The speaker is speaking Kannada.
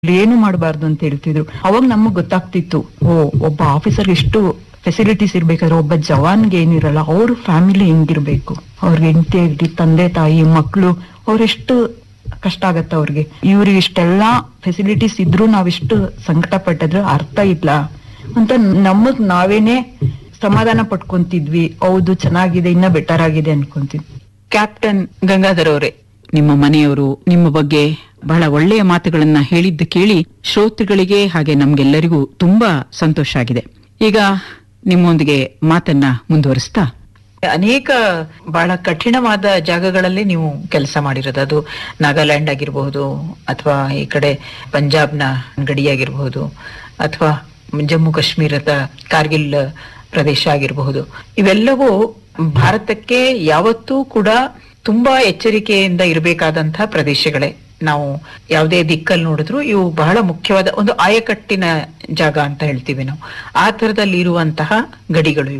ಏನು ಮಾಡಬಾರ್ದು ಅಂತ ಹೇಳ್ತಿದ್ರು ಅವಾಗ ನಮಗ್ ಗೊತ್ತಾಗ್ತಿತ್ತು ಓ ಒಬ್ಬ ಆಫೀಸರ್ ಎಷ್ಟು ಫೆಸಿಲಿಟೀಸ್ ಇರ್ಬೇಕಾದ್ರೆ ಒಬ್ಬ ಜವಾನ್ಗೆ ಏನಿರಲ್ಲ ಅವ್ರ ಫ್ಯಾಮಿಲಿ ಹೆಂಗಿರ್ಬೇಕು ಅವ್ರಿಗೆ ಹೆಂಡತಿ ಆಗ್ಲಿ ತಂದೆ ತಾಯಿ ಮಕ್ಕಳು ಅವ್ರೆಷ್ಟು ಕಷ್ಟ ಆಗತ್ತ ಅವ್ರಿಗೆ ಇವ್ರಿಗೆ ಇಷ್ಟೆಲ್ಲಾ ಫೆಸಿಲಿಟೀಸ್ ಇದ್ರು ನಾವಿಷ್ಟು ಸಂಕಟ ಪಟ್ಟಿದ್ರೆ ಅರ್ಥ ಇಲ್ಲ ಅಂತ ನಮಗ್ ನಾವೇನೆ ಸಮಾಧಾನ ಪಟ್ಕೊಂತಿದ್ವಿ ಹೌದು ಚೆನ್ನಾಗಿದೆ ಇನ್ನ ಬೆಟರ್ ಆಗಿದೆ ಅನ್ಕೊಂತಿದ್ವಿ ಕ್ಯಾಪ್ಟನ್ ಗಂಗಾಧರ್ ಅವರೇ ನಿಮ್ಮ ಮನೆಯವರು ನಿಮ್ಮ ಬಗ್ಗೆ ಬಹಳ ಒಳ್ಳೆಯ ಮಾತುಗಳನ್ನ ಹೇಳಿದ್ದು ಕೇಳಿ ಶ್ರೋತೃಗಳಿಗೆ ಹಾಗೆ ನಮ್ಗೆಲ್ಲರಿಗೂ ತುಂಬಾ ಸಂತೋಷ ಆಗಿದೆ ಈಗ ನಿಮ್ಮೊಂದಿಗೆ ಮಾತನ್ನ ಮುಂದುವರಿಸ್ತಾ ಅನೇಕ ಬಹಳ ಕಠಿಣವಾದ ಜಾಗಗಳಲ್ಲಿ ನೀವು ಕೆಲಸ ಮಾಡಿರೋದು ಅದು ನಾಗಾಲ್ಯಾಂಡ್ ಆಗಿರಬಹುದು ಅಥವಾ ಈ ಕಡೆ ಪಂಜಾಬ್ನ ಗಡಿಯಾಗಿರಬಹುದು ಅಥವಾ ಜಮ್ಮು ಕಾಶ್ಮೀರದ ಕಾರ್ಗಿಲ್ ಪ್ರದೇಶ ಆಗಿರಬಹುದು ಇವೆಲ್ಲವೂ ಭಾರತಕ್ಕೆ ಯಾವತ್ತೂ ಕೂಡ ತುಂಬಾ ಎಚ್ಚರಿಕೆಯಿಂದ ಇರಬೇಕಾದಂತಹ ಪ್ರದೇಶಗಳೇ ನಾವು ಯಾವುದೇ ದಿಕ್ಕಲ್ಲಿ ನೋಡಿದ್ರು ಇವು ಬಹಳ ಮುಖ್ಯವಾದ ಒಂದು ಆಯಕಟ್ಟಿನ ಜಾಗ ಅಂತ ಹೇಳ್ತೀವಿ ನಾವು ಆ ತರದಲ್ಲಿ ಇರುವಂತಹ ಗಡಿಗಳು ಇವು